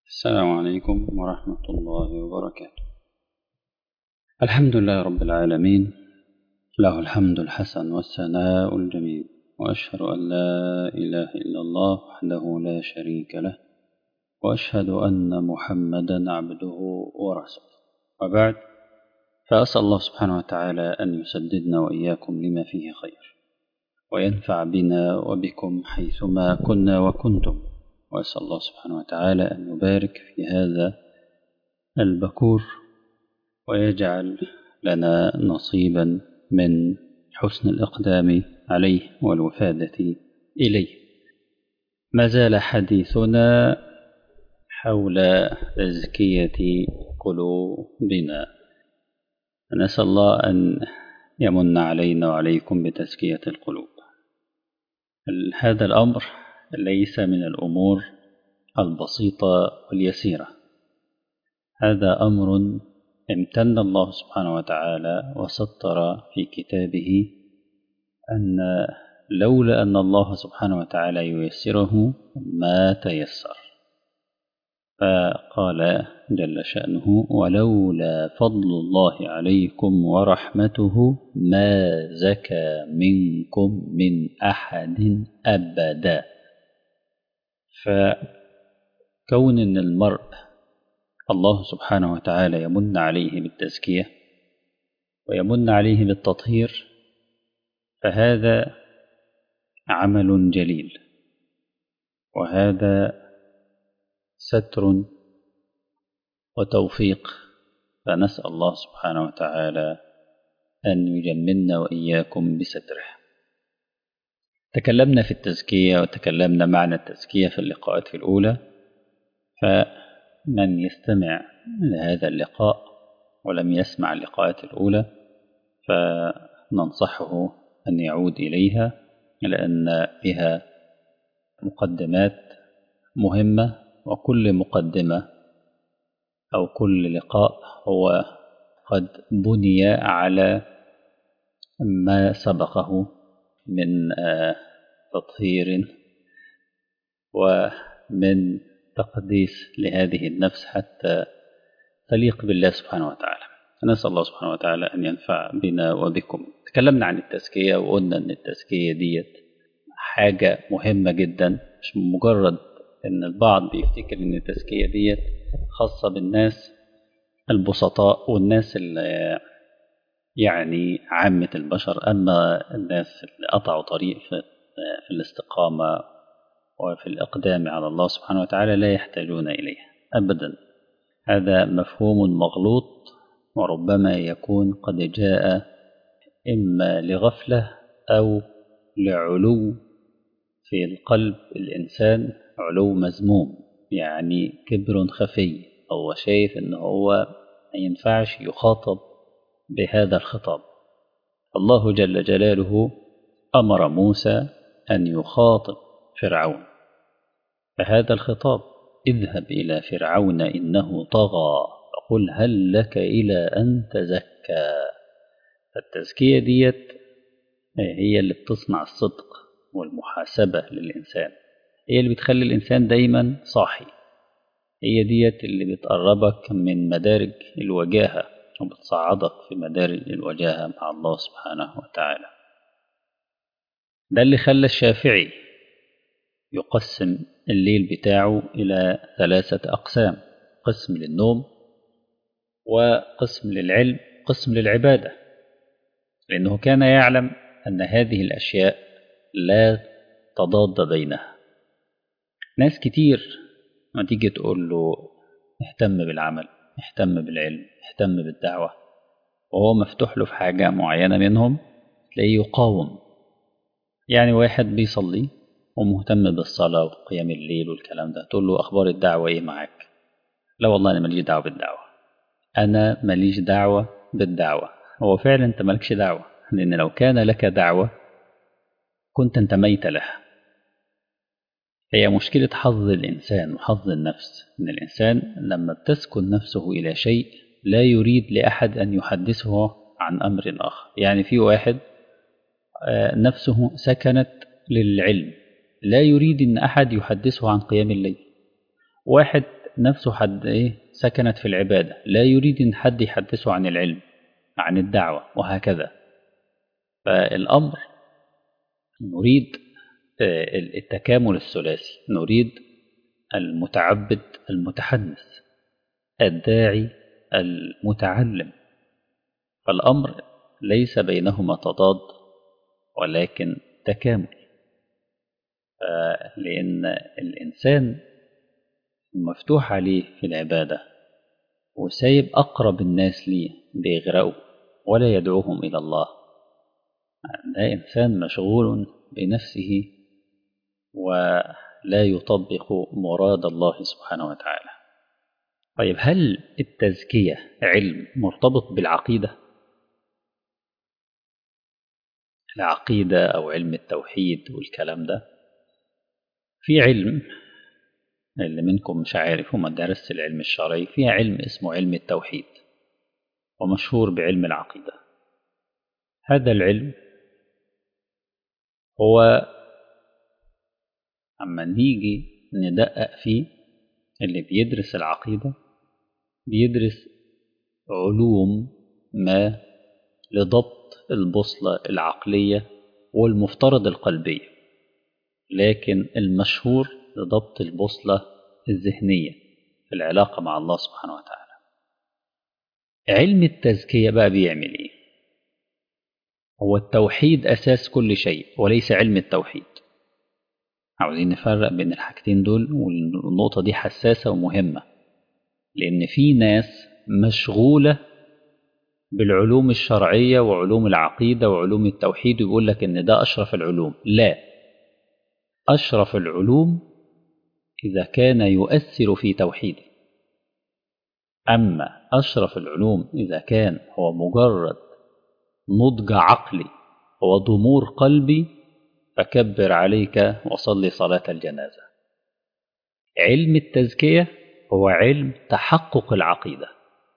السلام عليكم ورحمة الله وبركاته الحمد لله رب العالمين له الحمد الحسن والثناء الجميل وأشهد أن لا إله إلا الله وحده لا شريك له وأشهد أن محمدا عبده ورسوله وبعد فأسأل الله سبحانه وتعالى أن يسددنا وإياكم لما فيه خير وينفع بنا وبكم حيثما كنا وكنتم وأسأل الله سبحانه وتعالى أن يبارك في هذا البكور ويجعل لنا نصيبا من حسن الإقدام عليه والوفادة إليه ما زال حديثنا حول تزكية قلوبنا نسأل الله أن يمن علينا وعليكم بتزكية القلوب هذا الأمر ليس من الأمور البسيطة واليسيرة هذا أمر امتن الله سبحانه وتعالى وسطر في كتابه أن لولا أن الله سبحانه وتعالى ييسره ما تيسر فقال جل شأنه ولولا فضل الله عليكم ورحمته ما زكى منكم من أحد أبدا فكون أن المرء الله سبحانه وتعالى يمن عليه بالتزكية ويمن عليه بالتطهير فهذا عمل جليل وهذا ستر وتوفيق فنسأل الله سبحانه وتعالى أن يجملنا وإياكم بستره تكلمنا في التزكية وتكلمنا معنى التزكية في اللقاءات الأولى فمن يستمع لهذا اللقاء ولم يسمع اللقاءات الأولى فننصحه أن يعود إليها لأن بها مقدمات مهمة وكل مقدمة أو كل لقاء هو قد بني على ما سبقه من تطهير ومن تقديس لهذه النفس حتى تليق بالله سبحانه وتعالى نسأل الله سبحانه وتعالى أن ينفع بنا وبكم تكلمنا عن التزكية وقلنا أن التزكية ديت حاجة مهمة جدا مش مجرد أن البعض بيفتكر أن التزكية ديت خاصة بالناس البسطاء والناس اللي يعني عامة البشر أما الناس اللي قطعوا طريق في الاستقامة وفي الإقدام على الله سبحانه وتعالى لا يحتاجون إليه أبدا هذا مفهوم مغلوط وربما يكون قد جاء إما لغفلة أو لعلو في القلب الإنسان علو مذموم يعني كبر خفي هو شايف إن هو ما ينفعش يخاطب بهذا الخطاب الله جل جلاله أمر موسى أن يخاطب فرعون فهذا الخطاب اذهب إلى فرعون إنه طغى فقل هل لك إلى أن تزكى فالتزكية ديت هي اللي بتصنع الصدق والمحاسبة للإنسان هي اللي بتخلي الإنسان دايما صاحي هي ديت اللي بتقربك من مدارج الوجاهة وبتصعدك في مدارج الوجاهة مع الله سبحانه وتعالى ده اللي خلى الشافعي يقسم الليل بتاعه إلى ثلاثة أقسام قسم للنوم وقسم للعلم قسم للعبادة لأنه كان يعلم أن هذه الأشياء لا تضاد بينها ناس كتير ما تيجي تقول له اهتم بالعمل اهتم بالعلم اهتم بالدعوة وهو مفتوح له في حاجة معينة منهم تلاقيه يقاوم يعني واحد بيصلي ومهتم بالصلاة وقيام الليل والكلام ده تقول له أخبار الدعوة إيه معاك لا والله أنا ماليش دعوة بالدعوة أنا ماليش دعوة بالدعوة هو فعلا أنت مالكش دعوة لأن لو كان لك دعوة كنت انتميت لها هي مشكلة حظ الإنسان وحظ النفس إن الإنسان لما بتسكن نفسه إلى شيء لا يريد لأحد أن يحدثه عن أمر آخر يعني في واحد نفسه سكنت للعلم لا يريد أن أحد يحدثه عن قيام الليل واحد نفسه حد إيه سكنت في العبادة لا يريد أن حد يحدثه عن العلم عن الدعوة وهكذا فالأمر نريد التكامل الثلاثي نريد المتعبد المتحدث الداعي المتعلم فالأمر ليس بينهما تضاد ولكن تكامل لأن الإنسان مفتوح عليه في العبادة وسايب أقرب الناس ليه بيغرقوا ولا يدعوهم إلى الله ده إنسان مشغول بنفسه ولا يطبق مراد الله سبحانه وتعالى طيب هل التزكية علم مرتبط بالعقيدة؟ العقيدة أو علم التوحيد والكلام ده في علم اللي منكم مش عارف وما درس العلم الشرعي فيها علم اسمه علم التوحيد ومشهور بعلم العقيدة هذا العلم هو أما نيجي ندقق فيه اللي بيدرس العقيدة بيدرس علوم ما لضبط البوصلة العقلية والمفترض القلبية لكن المشهور لضبط البوصلة الذهنية في العلاقة مع الله سبحانه وتعالى علم التزكية بقى بيعمل ايه هو التوحيد أساس كل شيء وليس علم التوحيد عاوزين نفرق بين الحاجتين دول والنقطة دي حساسة ومهمة لأن في ناس مشغولة بالعلوم الشرعية وعلوم العقيدة وعلوم التوحيد ويقول لك إن ده أشرف العلوم لا أشرف العلوم إذا كان يؤثر في توحيده أما أشرف العلوم إذا كان هو مجرد نضج عقلي وضمور قلبي فكبر عليك وصلي صلاة الجنازة علم التزكية هو علم تحقق العقيدة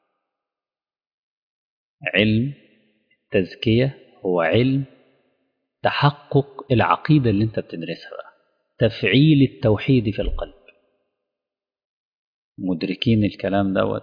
علم التزكية هو علم تحقق العقيدة اللي انت بتدرسها بقى تفعيل التوحيد في القلب مدركين الكلام دوت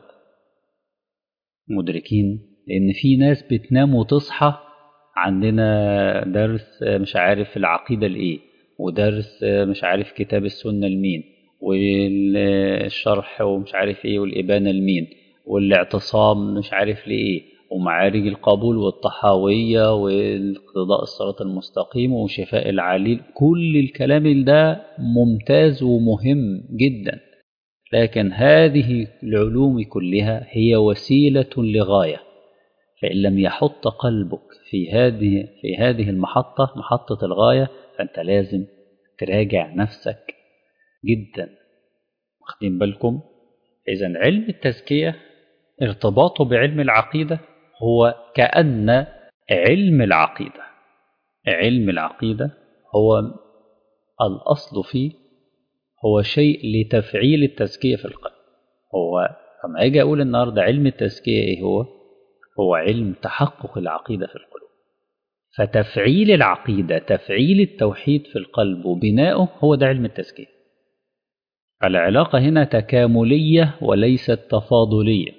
مدركين لأن في ناس بتنام وتصحى عندنا درس مش عارف العقيدة لإيه ودرس مش عارف كتاب السنة لمين والشرح ومش عارف إيه والإبانة لمين والاعتصام مش عارف لإيه ومعارج القبول والطحاوية واقتضاء الصراط المستقيم وشفاء العليل كل الكلام ده ممتاز ومهم جدا لكن هذه العلوم كلها هي وسيلة لغاية فإن لم يحط قلبك في هذه في هذه المحطة محطة الغاية فأنت لازم تراجع نفسك جدا واخدين بالكم إذا علم التزكية ارتباطه بعلم العقيدة هو كأن علم العقيدة علم العقيدة هو الأصل فيه هو شيء لتفعيل التزكية في القلب هو لما أجي أقول النهاردة علم التزكية إيه هو هو علم تحقق العقيدة في القلوب فتفعيل العقيدة تفعيل التوحيد في القلب وبناؤه هو ده علم التزكية العلاقة هنا تكاملية وليست تفاضلية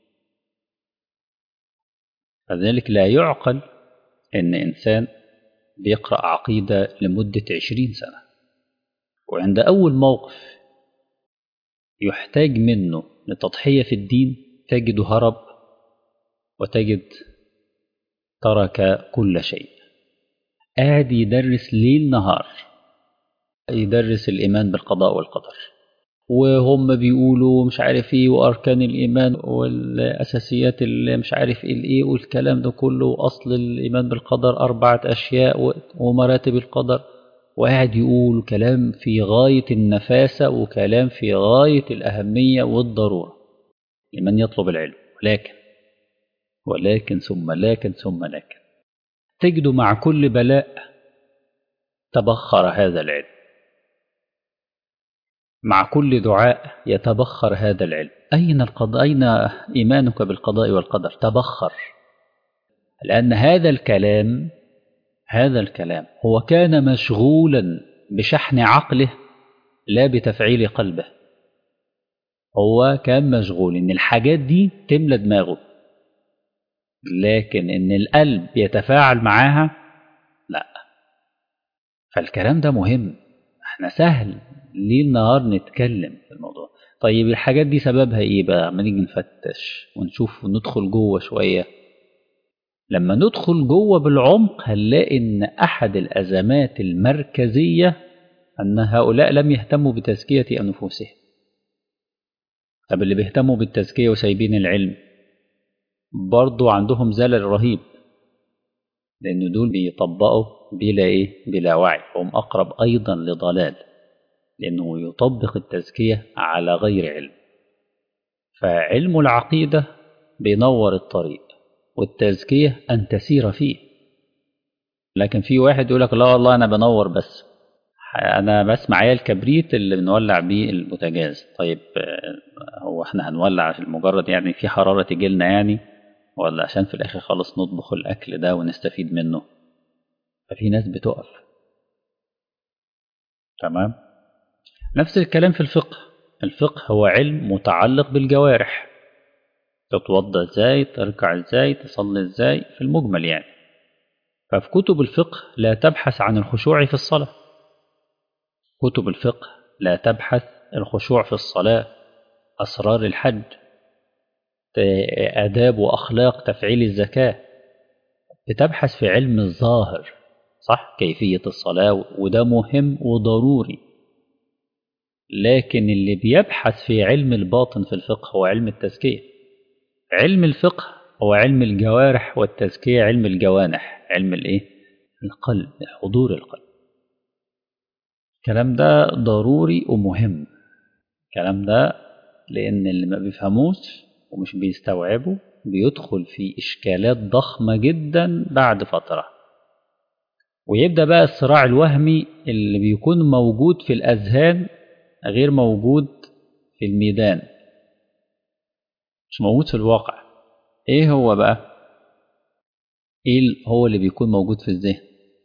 فذلك لا يعقل أن إنسان بيقرأ عقيدة لمدة عشرين سنة وعند أول موقف يحتاج منه لتضحية في الدين تجد هرب وتجد ترك كل شيء قاعد يدرس ليل نهار يدرس الإيمان بالقضاء والقدر وهم بيقولوا مش عارف ايه واركان الايمان والاساسيات اللي مش عارف ايه الايه والكلام ده كله اصل الايمان بالقدر اربعه اشياء ومراتب القدر وقاعد يقول كلام في غايه النفاسه وكلام في غايه الاهميه والضروره لمن يطلب العلم ولكن ولكن ثم لكن ثم لكن تجد مع كل بلاء تبخر هذا العلم مع كل دعاء يتبخر هذا العلم أين القضاء أين إيمانك بالقضاء والقدر تبخر لأن هذا الكلام هذا الكلام هو كان مشغولا بشحن عقله لا بتفعيل قلبه هو كان مشغول ان الحاجات دي تملى دماغه لكن ان القلب يتفاعل معاها لا فالكلام ده مهم احنا سهل ليل نهار نتكلم في الموضوع طيب الحاجات دي سببها ايه بقى ما نيجي نفتش ونشوف وندخل جوه شويه لما ندخل جوه بالعمق هنلاقي ان احد الازمات المركزيه ان هؤلاء لم يهتموا بتزكيه انفسهم طب اللي بيهتموا بالتزكيه وسايبين العلم برضو عندهم زلل رهيب لأن دول بيطبقوا بلا إيه؟ بلا وعي هم أقرب أيضا لضلال لأنه يطبق التزكية على غير علم فعلم العقيدة بينور الطريق والتزكية أن تسير فيه لكن في واحد يقول لك لا والله أنا بنور بس أنا بس معايا الكبريت اللي بنولع بيه البوتاجاز طيب هو احنا هنولع المجرد يعني في حرارة تجي لنا يعني ولا عشان في الآخر خالص نطبخ الأكل ده ونستفيد منه ففي ناس بتقف تمام نفس الكلام في الفقه الفقه هو علم متعلق بالجوارح تتوضى ازاي تركع ازاي تصلي ازاي في المجمل يعني ففي كتب الفقه لا تبحث عن الخشوع في الصلاة كتب الفقه لا تبحث الخشوع في الصلاة أسرار الحج آداب وأخلاق تفعيل الزكاة بتبحث في علم الظاهر صح كيفية الصلاة وده مهم وضروري لكن اللي بيبحث في علم الباطن في الفقه هو علم التزكية علم الفقه هو علم الجوارح والتزكية علم الجوانح علم الايه القلب حضور القلب الكلام ده ضروري ومهم الكلام ده لأن اللي ما بيفهموش ومش بيستوعبه بيدخل في إشكالات ضخمة جدا بعد فترة ويبدأ بقى الصراع الوهمي اللي بيكون موجود في الأذهان غير موجود في الميدان مش موجود في الواقع ايه هو بقى ايه هو اللي بيكون موجود في الذهن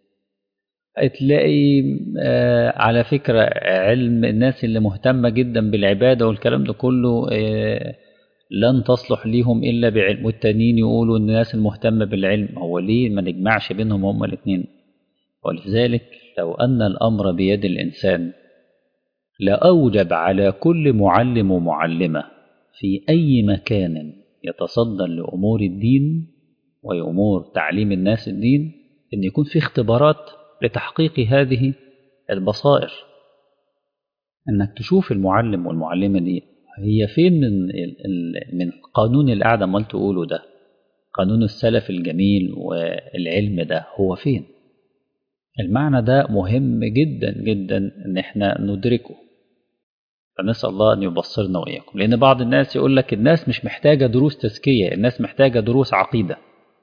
تلاقي آه على فكرة علم الناس اللي مهتمة جدا بالعبادة والكلام ده كله آه لن تصلح ليهم إلا بعلم والتانيين يقولوا إن الناس المهتمة بالعلم هو ليه ما نجمعش بينهم هما الاثنين ولذلك لو أن الأمر بيد الإنسان لأوجب على كل معلم ومعلمة في أي مكان يتصدى لأمور الدين وأمور تعليم الناس الدين أن يكون في اختبارات لتحقيق هذه البصائر أنك تشوف المعلم والمعلمة دي هي فين من من قانون القعدة ما تقوله ده قانون السلف الجميل والعلم ده هو فين المعنى ده مهم جدا جدا ان احنا ندركه فنسأل الله أن يبصرنا وإياكم لأن بعض الناس يقول لك الناس مش محتاجة دروس تزكية الناس محتاجة دروس عقيدة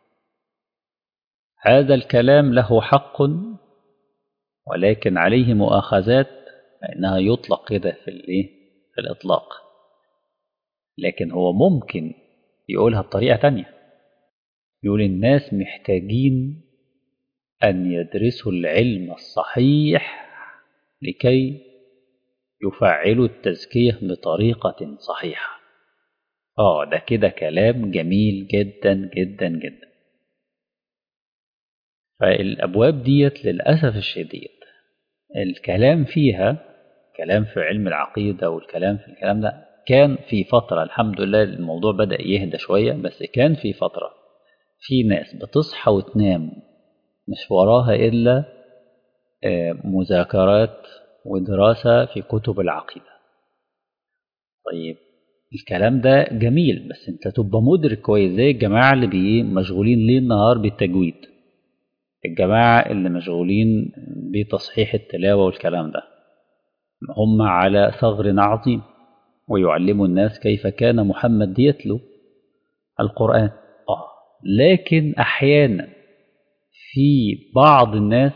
هذا الكلام له حق ولكن عليه مؤاخذات فإنها يطلق كده في الإيه في الإطلاق لكن هو ممكن يقولها بطريقة تانية يقول الناس محتاجين أن يدرسوا العلم الصحيح لكي يفعلوا التزكية بطريقة صحيحة آه ده كده كلام جميل جدا جدا جدا فالأبواب ديت للأسف الشديد الكلام فيها كلام في علم العقيدة والكلام في الكلام ده كان في فترة الحمد لله الموضوع بدأ يهدى شوية بس كان في فترة في ناس بتصحى وتنام مش وراها إلا مذاكرات ودراسة في كتب العقيدة طيب الكلام ده جميل بس انت تبقى مدرك كويس زي الجماعة اللي بي مشغولين ليل نهار بالتجويد الجماعة اللي مشغولين بتصحيح التلاوة والكلام ده هم على ثغر عظيم ويعلموا الناس كيف كان محمد يتلو القرآن آه لكن أحيانا في بعض الناس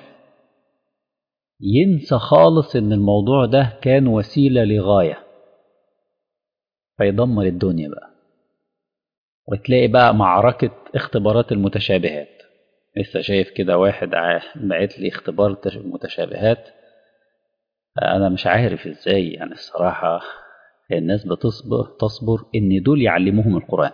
ينسى خالص ان الموضوع ده كان وسيلة لغاية فيدمر الدنيا بقى وتلاقي بقى معركة اختبارات المتشابهات لسه شايف كده واحد بعت لي اختبار المتشابهات انا مش عارف ازاي يعني الصراحة الناس بتصبر تصبر إن دول يعلموهم القرآن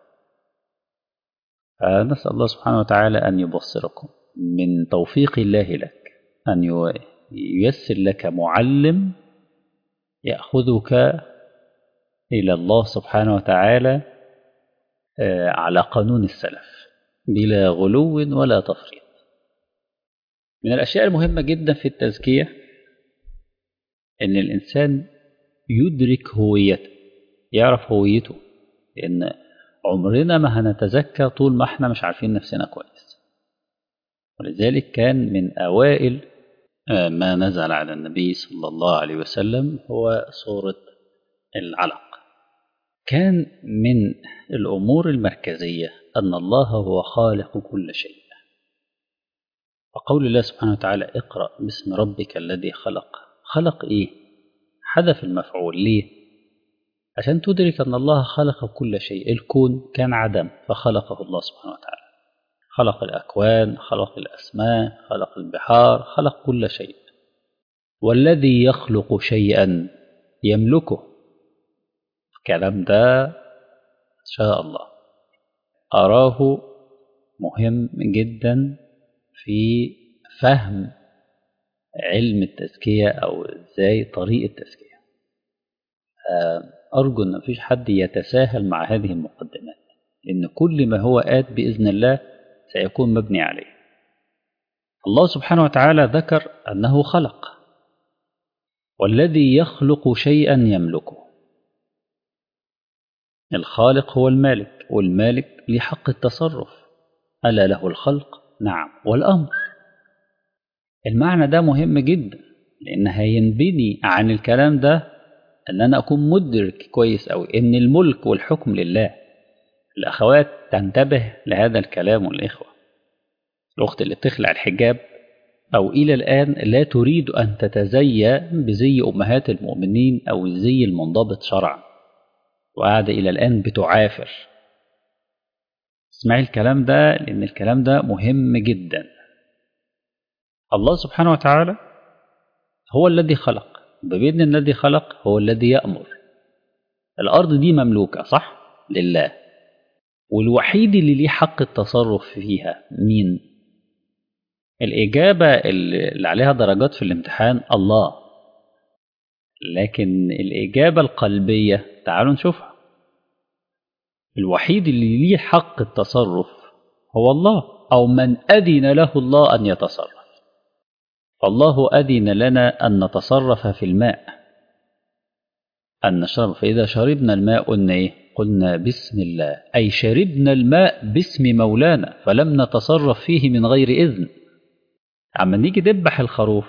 فنسأل الله سبحانه وتعالى أن يبصركم من توفيق الله لك أن ييسر لك معلم يأخذك إلى الله سبحانه وتعالى على قانون السلف بلا غلو ولا تفريط من الأشياء المهمة جدا في التزكية أن الإنسان يدرك هويته يعرف هويته لأن عمرنا ما هنتزكى طول ما احنا مش عارفين نفسنا كويس ولذلك كان من أوائل ما نزل على النبي صلى الله عليه وسلم هو سورة العلق كان من الأمور المركزية أن الله هو خالق كل شيء وقول الله سبحانه وتعالى اقرأ باسم ربك الذي خلق خلق إيه؟ حذف المفعول ليه؟ عشان تدرك أن الله خلق كل شيء الكون كان عدم فخلقه الله سبحانه وتعالى خلق الأكوان خلق الأسماء خلق البحار خلق كل شيء والذي يخلق شيئا يملكه الكلام ده إن شاء الله أراه مهم جدا في فهم علم التزكية أو إزاي طريقة التزكية أرجو أن مفيش حد يتساهل مع هذه المقدمات لأن كل ما هو آت بإذن الله سيكون مبني عليه الله سبحانه وتعالى ذكر أنه خلق والذي يخلق شيئا يملكه الخالق هو المالك والمالك له حق التصرف ألا له الخلق نعم والأمر المعنى ده مهم جدا لأن هينبني عن الكلام ده أن أنا أكون مدرك كويس أوي إن الملك والحكم لله الأخوات تنتبه لهذا الكلام والإخوة الأخت اللي بتخلع الحجاب أو إلى الآن لا تريد أن تتزي بزي أمهات المؤمنين أو الزي المنضبط شرعا وقاعدة إلى الآن بتعافر اسمعي الكلام ده لأن الكلام ده مهم جدا الله سبحانه وتعالى هو الذي خلق ببين الذي خلق هو الذي يأمر الأرض دي مملوكة صح لله والوحيد اللي ليه حق التصرف فيها مين الإجابة اللي عليها درجات في الامتحان الله لكن الإجابة القلبية تعالوا نشوفها الوحيد اللي ليه حق التصرف هو الله أو من أذن له الله أن يتصرف فالله أذن لنا أن نتصرف في الماء أن نشرب فإذا شربنا الماء قلنا إيه؟ قلنا بسم الله أي شربنا الماء باسم مولانا فلم نتصرف فيه من غير إذن عما نيجي دبح الخروف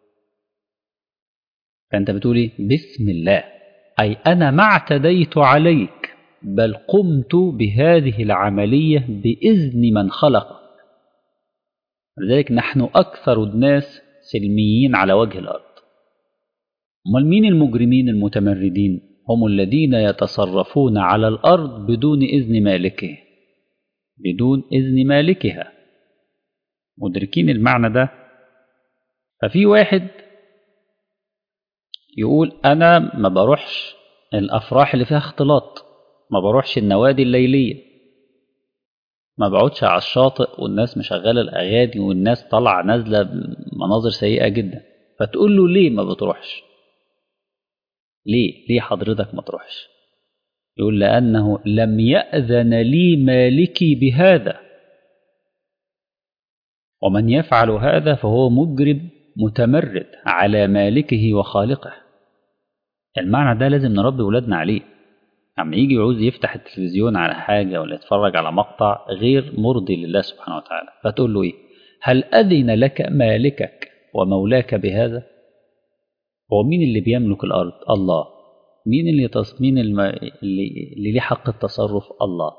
فأنت بتقولي بسم الله أي أنا ما اعتديت عليك بل قمت بهذه العملية بإذن من خلقك لذلك نحن أكثر الناس سلميين على وجه الأرض أمال مين المجرمين المتمردين هم الذين يتصرفون على الأرض بدون إذن مالكه بدون إذن مالكها مدركين المعنى ده ففي واحد يقول أنا ما بروحش الأفراح اللي فيها اختلاط ما بروحش النوادي الليلية ما بقعدش على الشاطئ والناس مشغلة الأغاني والناس طالعة نازلة مناظر سيئة جدا فتقول له ليه ما بتروحش ليه ليه حضرتك ما تروحش يقول لأنه لم يأذن لي مالكي بهذا ومن يفعل هذا فهو مجرم متمرد على مالكه وخالقه المعنى ده لازم نربي ولادنا عليه عم يجي يعوز يفتح التلفزيون على حاجة ولا يتفرج على مقطع غير مرضي لله سبحانه وتعالى فتقول له إيه هل أذن لك مالكك ومولاك بهذا هو مين اللي بيملك الأرض الله مين اللي يتص... مين الم... اللي اللي ليه حق التصرف الله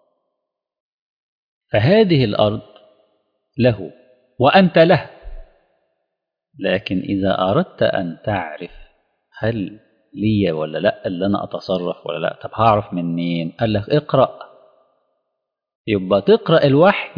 فهذه الأرض له وأنت له لكن إذا أردت أن تعرف هل لي ولا لا اللي أنا أتصرف ولا لا طب هعرف منين قال لك اقرأ يبقى تقرأ الوحي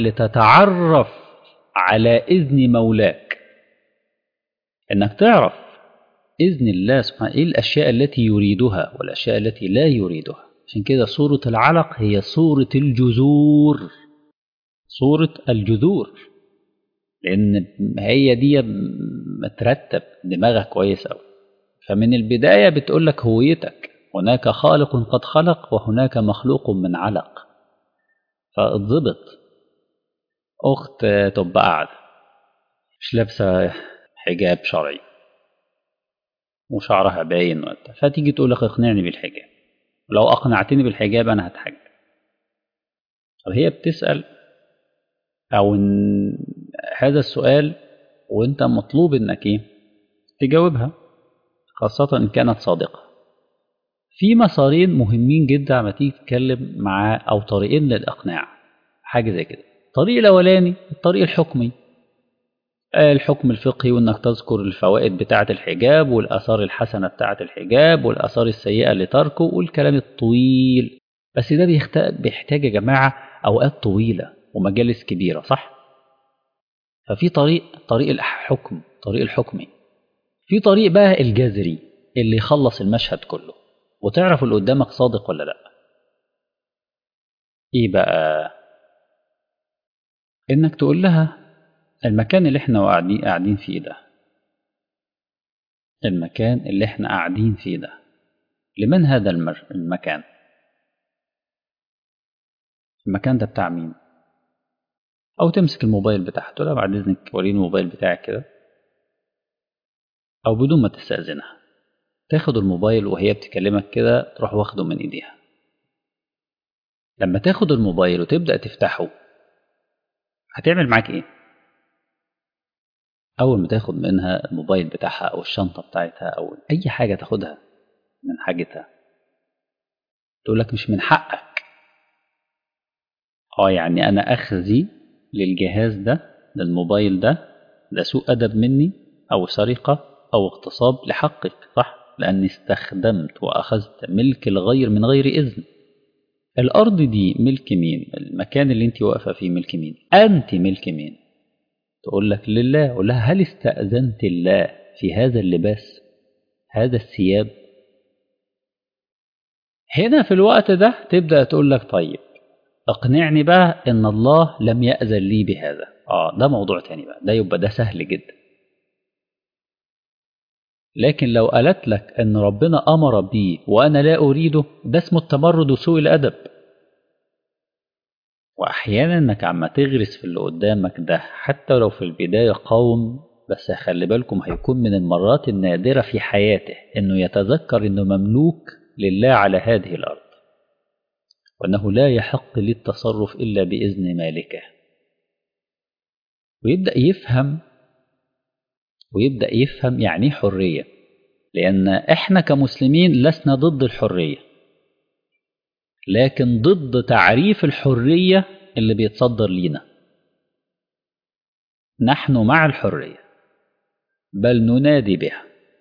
لتتعرف على إذن مولاك إنك تعرف إذن الله سبحانه إيه الأشياء التي يريدها والأشياء التي لا يريدها عشان كده سورة العلق هي سورة الجذور سورة الجذور لأن هي دي مترتب دماغك كويس أوي فمن البداية بتقول لك هويتك هناك خالق قد خلق وهناك مخلوق من علق فاتضبط أخت تبقى قاعدة مش لابسة حجاب شرعي وشعرها باين وقتها فتيجي تقول لك اقنعني بالحجاب لو أقنعتني بالحجاب أنا هتحجب طب هي بتسأل أو إن هذا السؤال وأنت مطلوب إنك إيه تجاوبها خاصة إن كانت صادقة في مسارين مهمين جدا لما تيجي تتكلم معاه أو طريقين للإقناع حاجة زي كده الطريق الأولاني الطريق الحكمي الحكم الفقهي وإنك تذكر الفوائد بتاعة الحجاب والآثار الحسنة بتاعة الحجاب والآثار السيئة لتركه والكلام الطويل بس ده بيحتاج يا جماعة أوقات طويلة ومجالس كبيرة صح؟ ففي طريق طريق الحكم طريق الحكمي في طريق بقى الجذري اللي يخلص المشهد كله وتعرف اللي قدامك صادق ولا لا ايه بقى انك تقول لها المكان اللي احنا قاعدين قاعدين فيه ده المكان اللي احنا قاعدين فيه ده لمن هذا المر... المكان المكان ده بتاع مين او تمسك الموبايل بتاعها تقول لها بعد اذنك وريني الموبايل بتاعك كده او بدون ما تستأذنها تاخد الموبايل وهي بتكلمك كده تروح واخده من ايديها لما تاخد الموبايل وتبدأ تفتحه هتعمل معاك ايه اول ما تاخد منها الموبايل بتاعها او الشنطة بتاعتها او اي حاجة تاخدها من حاجتها تقول لك مش من حقك اه يعني انا اخذي للجهاز ده للموبايل ده ده سوء ادب مني او سرقة او اغتصاب لحقك صح لاني استخدمت واخذت ملك الغير من غير اذن الارض دي ملك مين المكان اللي انت واقفه فيه ملك مين انت ملك مين تقول لك لله اقول لها هل استاذنت الله في هذا اللباس هذا الثياب هنا في الوقت ده تبدا تقول لك طيب اقنعني بقى ان الله لم ياذن لي بهذا اه ده موضوع تاني بقى ده يبقى ده سهل جدا لكن لو قالت لك ان ربنا امر بيه وانا لا اريده ده اسمه التمرد وسوء الادب واحيانا انك عم تغرس في اللي قدامك ده حتى لو في البدايه قوم بس خلي بالكم هيكون من المرات النادره في حياته انه يتذكر انه مملوك لله على هذه الارض وانه لا يحق لي التصرف الا باذن مالكه ويبدا يفهم ويبدأ يفهم يعني حرية لأن إحنا كمسلمين لسنا ضد الحرية لكن ضد تعريف الحرية اللي بيتصدر لينا نحن مع الحرية بل ننادي بها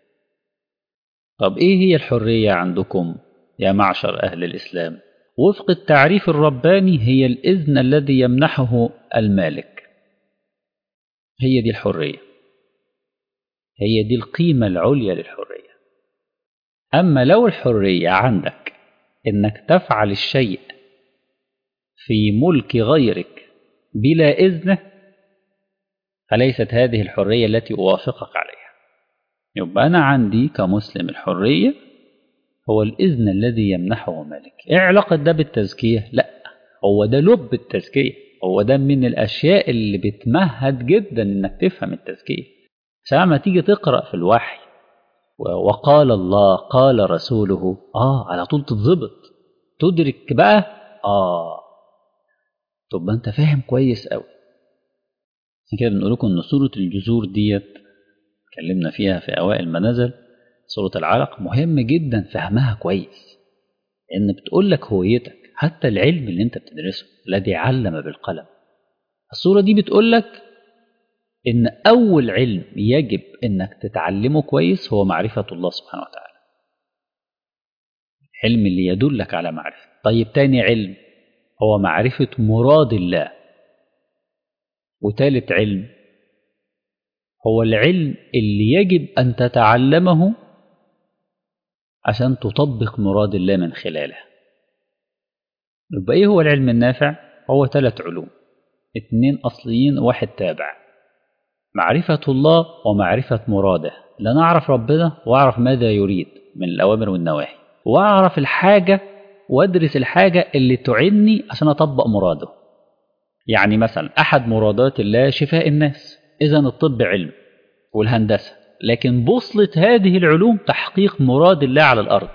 طب إيه هي الحرية عندكم يا معشر أهل الإسلام وفق التعريف الرباني هي الإذن الذي يمنحه المالك هي دي الحريه هي دي القيمة العليا للحرية أما لو الحرية عندك إنك تفعل الشيء في ملك غيرك بلا إذنه فليست هذه الحرية التي أوافقك عليها يبقى أنا عندي كمسلم الحرية هو الإذن الذي يمنحه مالك إيه علاقة ده بالتزكية؟ لا هو ده لب التزكية هو ده من الأشياء اللي بتمهد جدا إنك تفهم التزكية ساعة تيجي تقرأ في الوحي وقال الله قال رسوله آه على طول تتظبط تدرك بقى آه طب أنت فاهم كويس أوي عشان كده بنقول لكم إن سورة الجذور ديت اتكلمنا فيها في أوائل ما نزل سورة العلق مهم جدا فهمها كويس لأن بتقول لك هويتك حتى العلم اللي أنت بتدرسه الذي علم بالقلم السورة دي بتقول لك إن أول علم يجب إنك تتعلمه كويس هو معرفة الله سبحانه وتعالى. علم اللي يدلك على معرفة. طيب تاني علم هو معرفة مراد الله. وتالت علم هو العلم اللي يجب أن تتعلمه عشان تطبق مراد الله من خلاله يبقى ايه هو العلم النافع هو ثلاث علوم اتنين اصليين واحد تابع معرفة الله ومعرفة مراده لأن أعرف ربنا وأعرف ماذا يريد من الأوامر والنواهي وأعرف الحاجة وأدرس الحاجة اللي تعني عشان أطبق مراده يعني مثلا أحد مرادات الله شفاء الناس إذا الطب علم والهندسة لكن بوصلة هذه العلوم تحقيق مراد الله على الأرض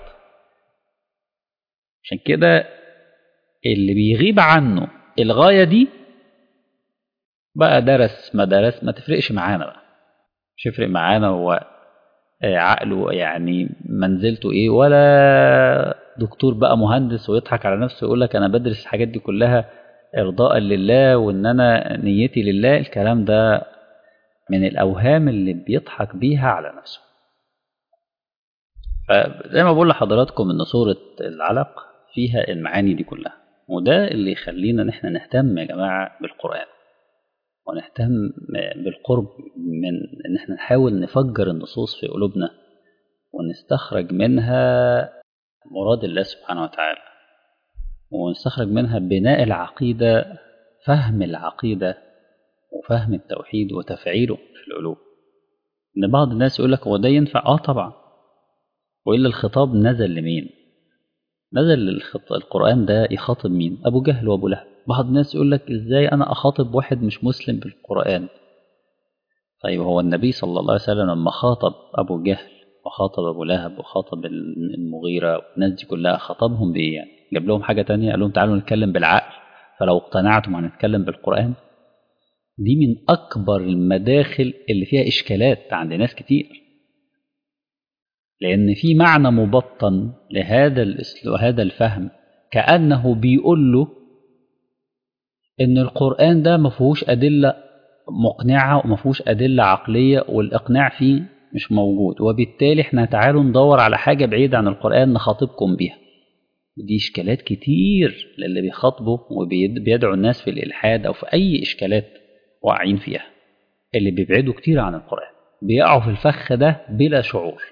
عشان كده اللي بيغيب عنه الغاية دي بقى درس ما درس ما تفرقش معانا بقى مش يفرق معانا هو عقله يعني منزلته ايه ولا دكتور بقى مهندس ويضحك على نفسه ويقول لك انا بدرس الحاجات دي كلها ارضاء لله وان انا نيتي لله الكلام ده من الاوهام اللي بيضحك بيها على نفسه فزي ما بقول لحضراتكم ان سوره العلق فيها المعاني دي كلها وده اللي يخلينا ان احنا نهتم يا جماعه بالقران ونهتم بالقرب من ان احنا نحاول نفجر النصوص في قلوبنا ونستخرج منها مراد الله سبحانه وتعالى ونستخرج منها بناء العقيدة فهم العقيدة وفهم التوحيد وتفعيله في القلوب ان بعض الناس يقول لك هو ده ينفع اه طبعا والا الخطاب نزل لمين نزل الخط... القرآن ده يخاطب مين ابو جهل وابو لهب بعض الناس يقول لك ازاي انا اخاطب واحد مش مسلم بالقرآن طيب هو النبي صلى الله عليه وسلم لما خاطب ابو جهل وخاطب ابو لهب وخاطب المغيرة والناس دي كلها خاطبهم بايه يعني جاب لهم حاجة تانية قال لهم تعالوا نتكلم بالعقل فلو اقتنعتم هنتكلم بالقرآن دي من اكبر المداخل اللي فيها اشكالات عند ناس كتير لان في معنى مبطن لهذا هذا الفهم كانه بيقول له ان القران ده ما فيهوش ادله مقنعه وما فيهوش ادله عقليه والاقناع فيه مش موجود وبالتالي احنا تعالوا ندور على حاجه بعيده عن القران نخاطبكم بيها دي اشكالات كتير للي بيخاطبوا وبيدعوا الناس في الالحاد او في اي اشكالات واقعين فيها اللي بيبعدوا كتير عن القران بيقعوا في الفخ ده بلا شعور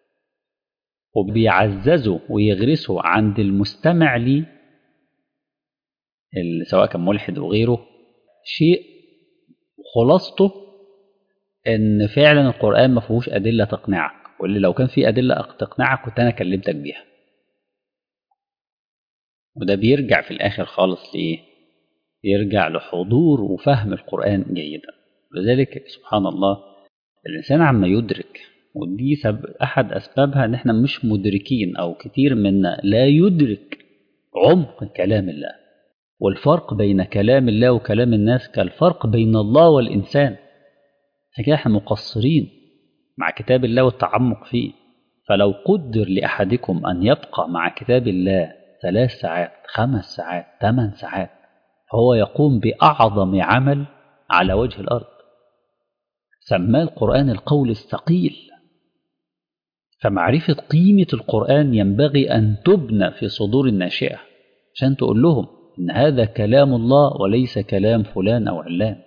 وبيعززوا ويغرسوا عند المستمع ليه سواء كان ملحد وغيره شيء خلاصته ان فعلا القران ما فيهوش ادله تقنعك واللي لو كان في ادله تقنعك كنت انا كلمتك بيها وده بيرجع في الاخر خالص لايه يرجع لحضور وفهم القران جيدا لذلك سبحان الله الانسان عما يدرك ودي سب احد اسبابها ان احنا مش مدركين او كتير منا لا يدرك عمق كلام الله والفرق بين كلام الله وكلام الناس كالفرق بين الله والإنسان عشان كده احنا مقصرين مع كتاب الله والتعمق فيه فلو قدر لأحدكم أن يبقى مع كتاب الله ثلاث ساعات خمس ساعات ثمان ساعات هو يقوم بأعظم عمل على وجه الأرض سماه القرآن القول الثقيل فمعرفة قيمة القرآن ينبغي أن تبنى في صدور الناشئة عشان تقول لهم إن هذا كلام الله وليس كلام فلان أو علان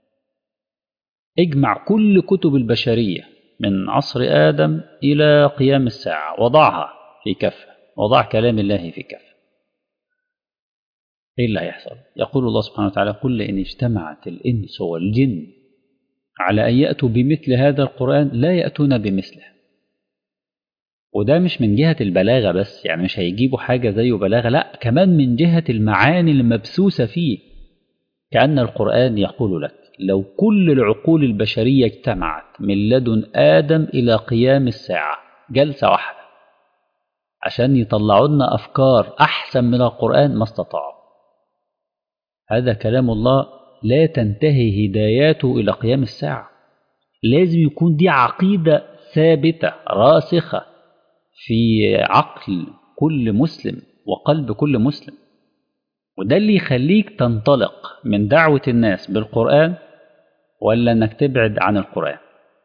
اجمع كل كتب البشرية من عصر آدم إلى قيام الساعة وضعها في كفة وضع كلام الله في كفة إيه اللي هيحصل يقول الله سبحانه وتعالى قل إن اجتمعت الإنس والجن على أن يأتوا بمثل هذا القرآن لا يأتون بمثله وده مش من جهة البلاغة بس يعني مش هيجيبوا حاجة زيه بلاغة لا كمان من جهة المعاني المبثوثة فيه كأن القرآن يقول لك لو كل العقول البشرية اجتمعت من لدن آدم إلى قيام الساعة جلسة واحدة عشان يطلعوا لنا أفكار أحسن من القرآن ما استطاعوا هذا كلام الله لا تنتهي هداياته إلى قيام الساعة لازم يكون دي عقيدة ثابتة راسخة في عقل كل مسلم وقلب كل مسلم وده اللي يخليك تنطلق من دعوة الناس بالقرآن ولا انك تبعد عن القرآن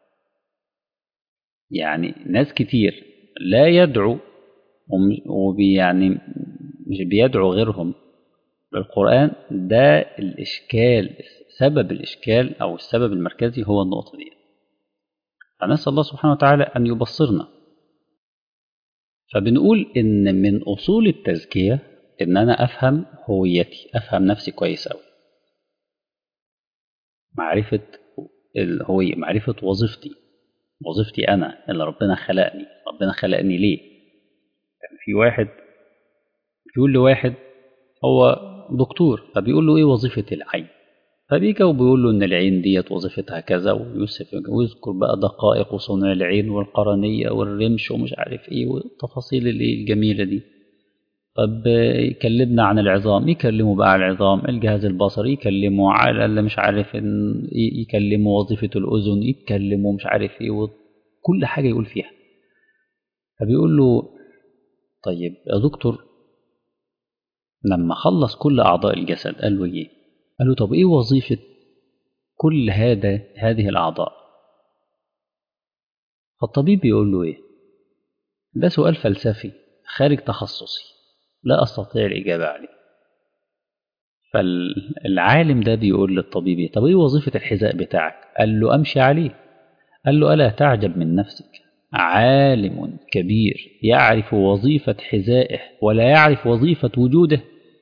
يعني ناس كتير لا يدعو وبي يعني مش بيدعو غيرهم بالقرآن ده الإشكال سبب الإشكال أو السبب المركزي هو النقطة دي فنسأل الله سبحانه وتعالى أن يبصرنا فبنقول إن من أصول التزكية إن أنا أفهم هويتي أفهم نفسي كويس أوي معرفة الهوية معرفة وظيفتي وظيفتي أنا اللي ربنا خلقني ربنا خلقني ليه يعني في واحد بيقول لواحد هو دكتور فبيقول له إيه وظيفة العين فبيجي وبيقول له إن العين ديت وظيفتها كذا ويوسف ويذكر بقى دقائق وصنع العين والقرنية والرمش ومش عارف إيه والتفاصيل اللي الجميلة دي طب يكلمنا عن العظام يكلموا بقى عن العظام الجهاز البصري يكلموا على اللي مش عارف إن يكلموا وظيفة الأذن يتكلموا مش عارف إيه كل حاجة يقول فيها فبيقول له طيب يا دكتور لما خلص كل أعضاء الجسد قال له إيه؟ قال له طب إيه وظيفة كل هذا هذه الأعضاء؟ فالطبيب بيقول له إيه؟ ده سؤال فلسفي خارج تخصصي لا أستطيع الإجابة عليه فالعالم ده بيقول للطبيب طب إيه وظيفة الحذاء بتاعك؟ قال له أمشي عليه قال له ألا تعجب من نفسك عالم كبير يعرف وظيفة حذائه ولا يعرف وظيفة وجوده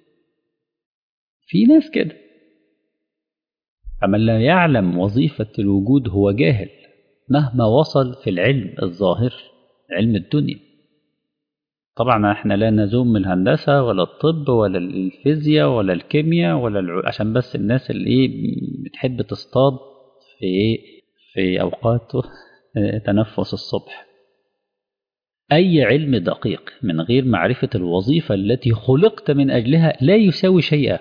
في ناس كده فمن لا يعلم وظيفة الوجود هو جاهل مهما وصل في العلم الظاهر علم الدنيا طبعا احنا لا نزوم الهندسة ولا الطب ولا الفيزياء ولا الكيمياء ولا الع... عشان بس الناس اللي ايه بتحب تصطاد في ايه في اوقات تنفس الصبح اي علم دقيق من غير معرفة الوظيفة التي خلقت من اجلها لا يساوي شيئا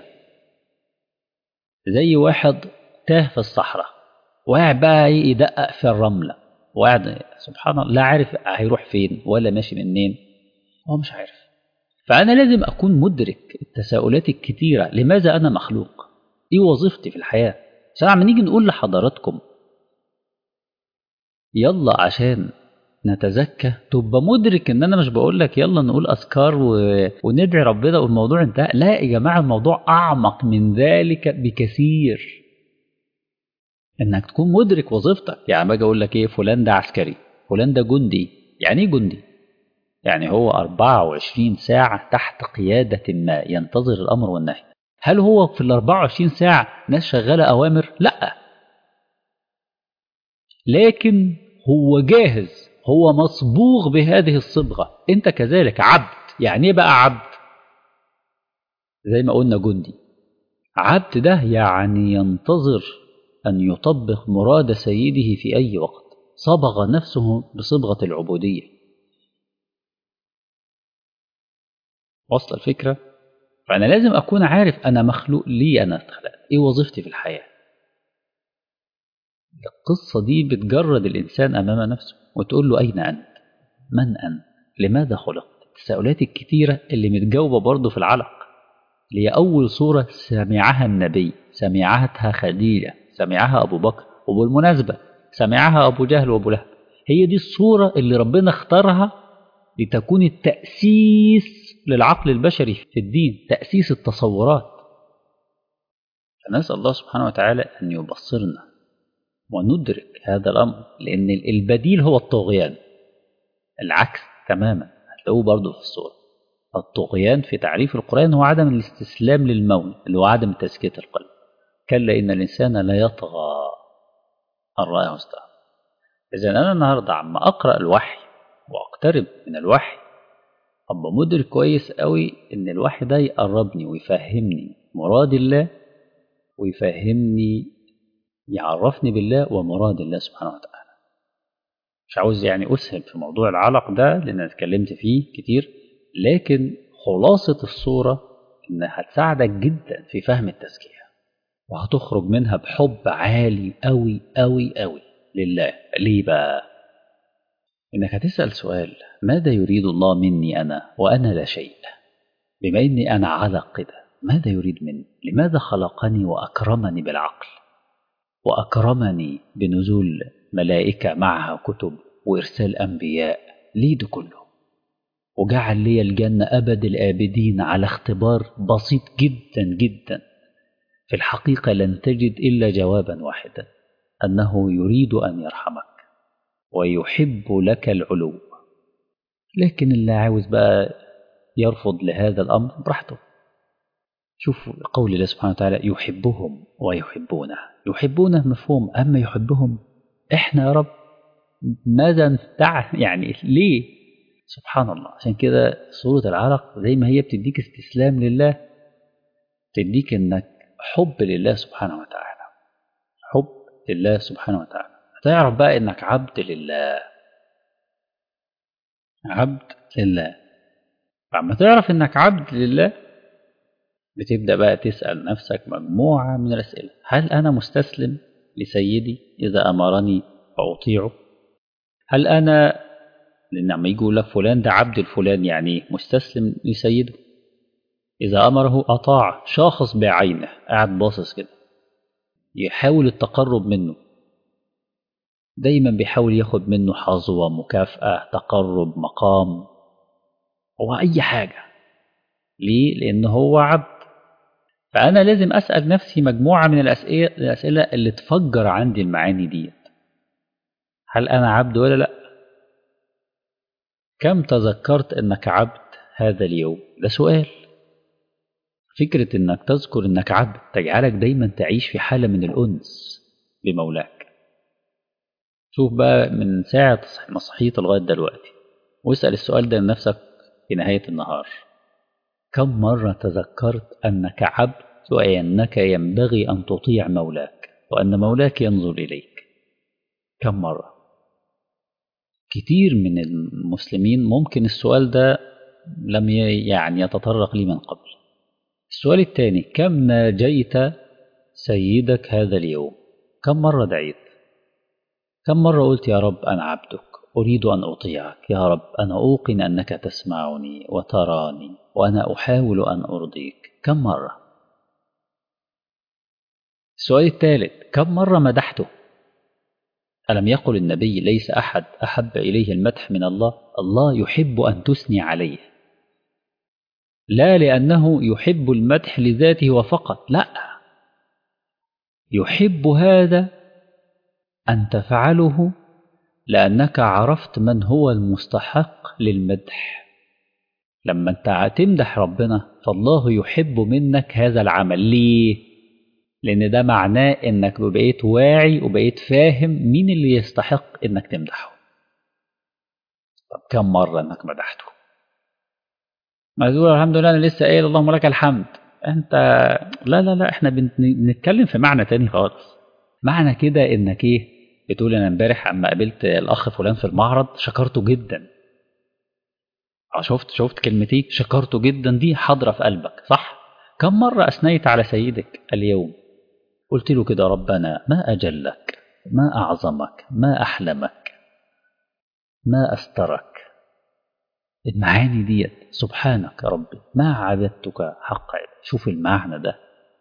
زي واحد تاه في الصحراء وقاعد بقى يدقق في الرملة وقاعد سبحان الله لا عارف هيروح فين ولا ماشي منين هو مش عارف فأنا لازم أكون مدرك التساؤلات الكتيرة لماذا أنا مخلوق إيه وظيفتي في الحياة عشان عم نيجي نقول لحضراتكم يلا عشان نتزكى تبقى مدرك ان انا مش بقول لك يلا نقول اذكار و... وندعي ربنا والموضوع انتهى لا يا جماعه الموضوع اعمق من ذلك بكثير انك تكون مدرك وظيفتك يعني باجي اقول لك ايه فلان ده عسكري فلان ده جندي يعني ايه جندي يعني هو 24 ساعة تحت قيادة ما ينتظر الأمر والنهي هل هو في ال 24 ساعة ناس شغالة أوامر؟ لأ لكن هو جاهز هو مصبوغ بهذه الصبغة أنت كذلك عبد يعني إيه بقى عبد؟ زي ما قلنا جندي عبد ده يعني ينتظر أن يطبق مراد سيده في أي وقت صبغ نفسه بصبغة العبودية وصل الفكرة فأنا لازم أكون عارف أنا مخلوق ليه أنا اتخلقت إيه وظيفتي في الحياة القصة دي بتجرد الإنسان أمام نفسه وتقول له أين أنت من أنت لماذا خلقت التساؤلات الكتيرة اللي متجاوبة برضه في العلق اللي هي أول صورة سمعها النبي سمعتها خديجة سمعها أبو بكر وبالمناسبة سمعها أبو جهل وأبو لهب هي دي الصورة اللي ربنا اختارها لتكون التأسيس للعقل البشري في الدين تأسيس التصورات فنسأل الله سبحانه وتعالى أن يبصرنا وندرك هذا الأمر لأن البديل هو الطغيان العكس تماما هتلاقوه برضه في الصورة الطغيان في تعريف القرآن هو عدم الاستسلام للمول اللي هو عدم تزكية القلب كلا إن الإنسان لا يطغى أن رآه استغنى إذا أنا النهاردة عما أقرأ الوحي وأقترب من الوحي أبقى مدرك كويس قوي إن الوحي ده يقربني ويفهمني مراد الله ويفهمني يعرفني بالله ومراد الله سبحانه وتعالى مش عاوز يعني أسهل في موضوع العلق ده لأن أنا اتكلمت فيه كتير لكن خلاصة الصورة إنها هتساعدك جدا في فهم التزكية وهتخرج منها بحب عالي قوي قوي قوي لله ليه بقى إنك هتسأل سؤال ماذا يريد الله مني أنا وأنا لا شيء بما إني أنا علق كده ماذا يريد مني لماذا خلقني وأكرمني بالعقل وأكرمني بنزول ملائكة معها كتب وإرسال أنبياء ليه ده كله وجعل لي الجنة أبد الآبدين على اختبار بسيط جدا جدا في الحقيقة لن تجد إلا جوابا واحدا أنه يريد أن يرحمك ويحب لك العلو لكن اللي عاوز بقى يرفض لهذا الأمر براحته شوف قول الله سبحانه وتعالى يحبهم ويحبونه يحبونه مفهوم أما يحبهم إحنا يا رب ماذا دع يعني ليه سبحان الله عشان كده سورة العلق زي ما هي بتديك استسلام لله تديك انك حب لله سبحانه وتعالى حب لله سبحانه وتعالى هتعرف بقى انك عبد لله عبد لله فلما تعرف انك عبد لله بتبدأ بقى تسأل نفسك مجموعة من الأسئلة هل أنا مستسلم لسيدي إذا أمرني فأطيعه هل أنا لأن لما يجي يقول لك فلان ده عبد الفلان يعني مستسلم لسيده إذا أمره أطاع شاخص بعينه قاعد باصص كده يحاول التقرب منه دايما بيحاول ياخد منه حظوة مكافأة تقرب مقام هو أي حاجة ليه؟ لأن هو عبد فأنا لازم أسأل نفسي مجموعة من الأسئلة, الأسئلة اللي تفجر عندي المعاني ديت هل أنا عبد ولا لأ؟ كم تذكرت أنك عبد هذا اليوم؟ ده سؤال فكرة أنك تذكر أنك عبد تجعلك دايما تعيش في حالة من الأنس بمولاك شوف بقى من ساعة ما صحيت لغاية دلوقتي واسأل السؤال ده لنفسك في نهاية النهار كم مرة تذكرت أنك عبد وأنك ينبغي أن تطيع مولاك وأن مولاك ينظر إليك كم مرة كتير من المسلمين ممكن السؤال ده لم يعني يتطرق لي من قبل السؤال الثاني كم ناجيت سيدك هذا اليوم كم مرة دعيت كم مرة قلت يا رب أنا عبدك أريد أن أطيعك يا رب أنا أوقن أنك تسمعني وتراني وأنا أحاول أن أرضيك كم مرة السؤال الثالث كم مرة مدحته ألم يقل النبي ليس أحد أحب إليه المدح من الله الله يحب أن تثني عليه لا لأنه يحب المدح لذاته وفقط لا يحب هذا أن تفعله لأنك عرفت من هو المستحق للمدح لما أنت تمدح ربنا فالله يحب منك هذا العمل ليه؟ لأن ده معناه إنك بقيت واعي وبقيت فاهم مين اللي يستحق إنك تمدحه طب كم مرة إنك مدحته ما تقول الحمد لله أنا لسه قايل اللهم لك الحمد أنت لا لا لا إحنا بنتكلم في معنى تاني خالص معنى كده إنك إيه بتقول أنا امبارح أما قابلت الأخ فلان في المعرض شكرته جدا شفت شفت كلمتي شكرته جدا دي حاضرة في قلبك صح كم مرة أثنيت على سيدك اليوم قلت له كده ربنا ما أجلك ما أعظمك ما أحلمك ما أسترك المعاني ديت سبحانك يا ربي ما عبدتك حق شوف المعنى ده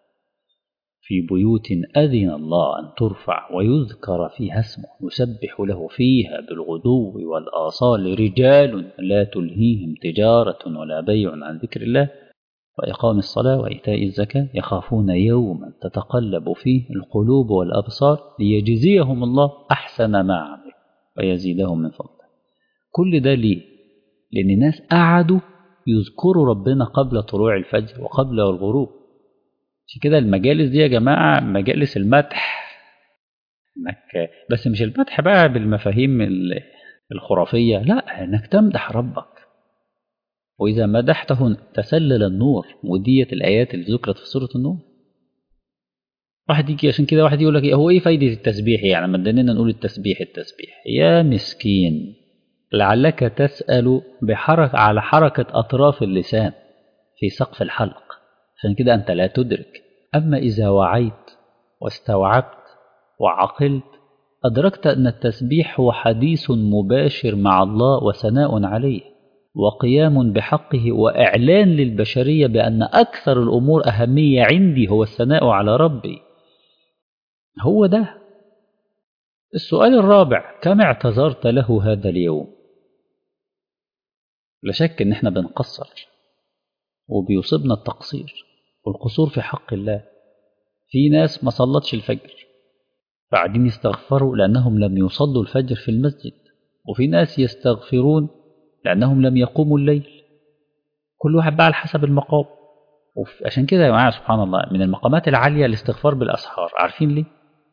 في بيوت أذن الله أن ترفع ويذكر فيها اسمه يسبح له فيها بالغدو والآصال رجال لا تلهيهم تجارة ولا بيع عن ذكر الله وإقام الصلاة وإيتاء الزكاة يخافون يوما تتقلب فيه القلوب والأبصار ليجزيهم الله أحسن ما عملوا ويزيدهم من فضله كل ده ليه؟ لأن الناس قعدوا يذكروا ربنا قبل طلوع الفجر وقبل الغروب عشان كده المجالس دي يا جماعة مجالس المدح انك بس مش المدح بقى بالمفاهيم الخرافية لا انك تمدح ربك وإذا مدحته تسلل النور وديت الآيات اللي ذكرت في سورة النور واحد يجي عشان كده واحد يقول لك هو ايه فايدة التسبيح يعني ما ادينا نقول التسبيح التسبيح يا مسكين لعلك تسأل بحركة على حركة أطراف اللسان في سقف الحلق عشان كده أنت لا تدرك أما إذا وعيت واستوعبت وعقلت أدركت أن التسبيح هو حديث مباشر مع الله وثناء عليه وقيام بحقه وإعلان للبشرية بأن أكثر الأمور أهمية عندي هو الثناء على ربي هو ده السؤال الرابع كم اعتذرت له هذا اليوم لا شك ان احنا بنقصر وبيصيبنا التقصير والقصور في حق الله في ناس ما صلتش الفجر فقاعدين يستغفروا لأنهم لم يصلوا الفجر في المسجد وفي ناس يستغفرون لأنهم لم يقوموا الليل كل واحد بقى على حسب المقام وعشان كده يا جماعة سبحان الله من المقامات العالية الاستغفار بالأسحار عارفين ليه؟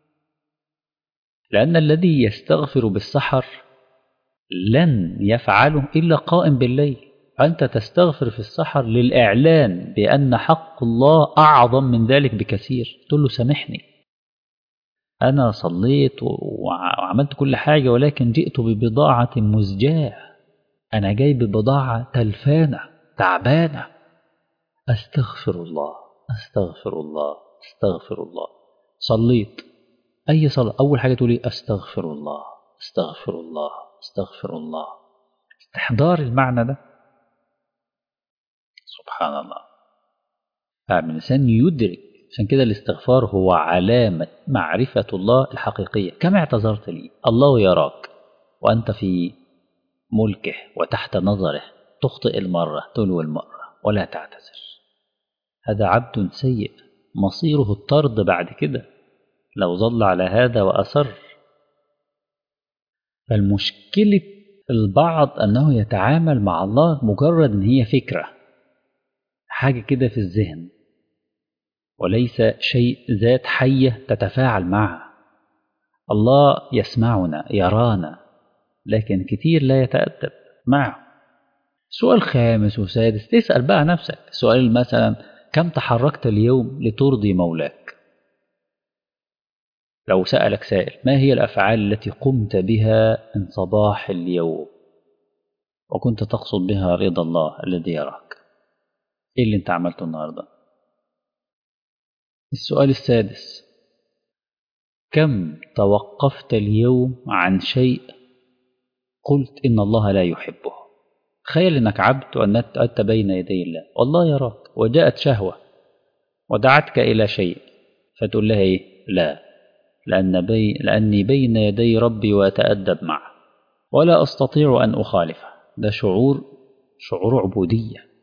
لأن الذي يستغفر بالسحر لن يفعله إلا قائم بالليل فأنت تستغفر في السحر للإعلان بأن حق الله أعظم من ذلك بكثير تقول له سامحني أنا صليت وعملت كل حاجة ولكن جئت ببضاعة مزجاة أنا جاي ببضاعة تلفانة تعبانة أستغفر الله أستغفر الله أستغفر الله صليت أي صلاة أول حاجة تقولي أستغفر الله أستغفر الله أستغفر الله استحضار المعنى ده سبحان الله فالإنسان يدرك عشان كده الاستغفار هو علامة معرفة الله الحقيقية كما اعتذرت لي الله يراك وأنت في ملكه وتحت نظره تخطئ المرة تلو المرة ولا تعتذر هذا عبد سيء مصيره الطرد بعد كده لو ظل على هذا وأصر فالمشكلة البعض أنه يتعامل مع الله مجرد أن هي فكرة حاجة كده في الذهن وليس شيء ذات حية تتفاعل معها الله يسمعنا يرانا لكن كتير لا يتأدب معه سؤال خامس وسادس تسأل بقى نفسك سؤال مثلا كم تحركت اليوم لترضي مولاك لو سألك سائل ما هي الأفعال التي قمت بها من صباح اليوم وكنت تقصد بها رضا الله الذي يراك إيه اللي أنت عملته النهاردة السؤال السادس كم توقفت اليوم عن شيء قلت إن الله لا يحبه تخيل إنك عبد وأنك أنت بين يدي الله والله يراك وجاءت شهوة ودعتك إلى شيء فتقول لها إيه لا لأن بي لأني بين يدي ربي وأتأدب معه ولا أستطيع أن أخالفه ده شعور شعور عبودية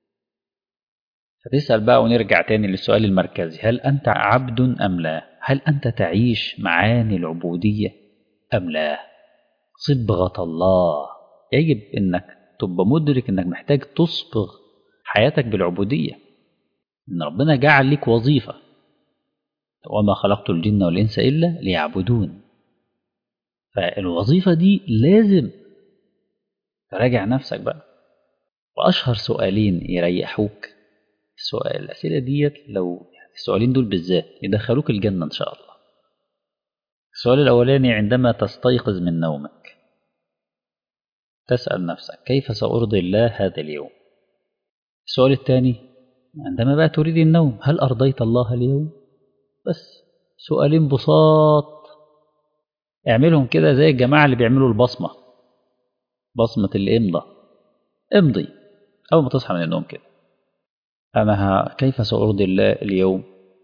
فتسأل بقى ونرجع تاني للسؤال المركزي هل أنت عبد أم لا هل أنت تعيش معاني العبودية أم لا صبغة الله يجب أنك تبقى مدرك أنك محتاج تصبغ حياتك بالعبودية إن ربنا جعل لك وظيفة وما خلقت الجن والإنس إلا ليعبدون فالوظيفة دي لازم تراجع نفسك بقى وأشهر سؤالين يريحوك السؤال الأسئلة ديت لو السؤالين دول بالذات يدخلوك الجنة إن شاء الله السؤال الأولاني عندما تستيقظ من نومك تسأل نفسك كيف سأرضي الله هذا اليوم السؤال الثاني عندما بقى تريد النوم هل أرضيت الله اليوم بس سؤالين بساط اعملهم كده زي الجماعة اللي بيعملوا البصمة بصمة الإمضة امضي أول ما تصحى من النوم كده أنا كيف سأرضي الله اليوم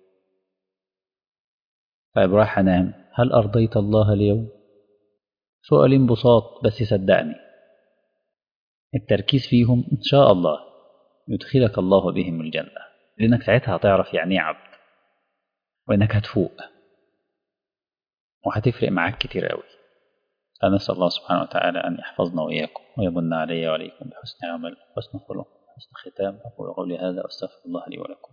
طيب رايح أنام هل أرضيت الله اليوم سؤالين بساط بس صدقني التركيز فيهم إن شاء الله يدخلك الله بهم الجنة لأنك ساعتها هتعرف يعني عبد وإنك هتفوق وهتفرق معاك كتير قوي فنسأل الله سبحانه وتعالى أن يحفظنا وإياكم ويمن علي وعليكم بحسن عمل وحسن خلق وحسن ختام أقول قولي هذا وأستغفر الله لي ولكم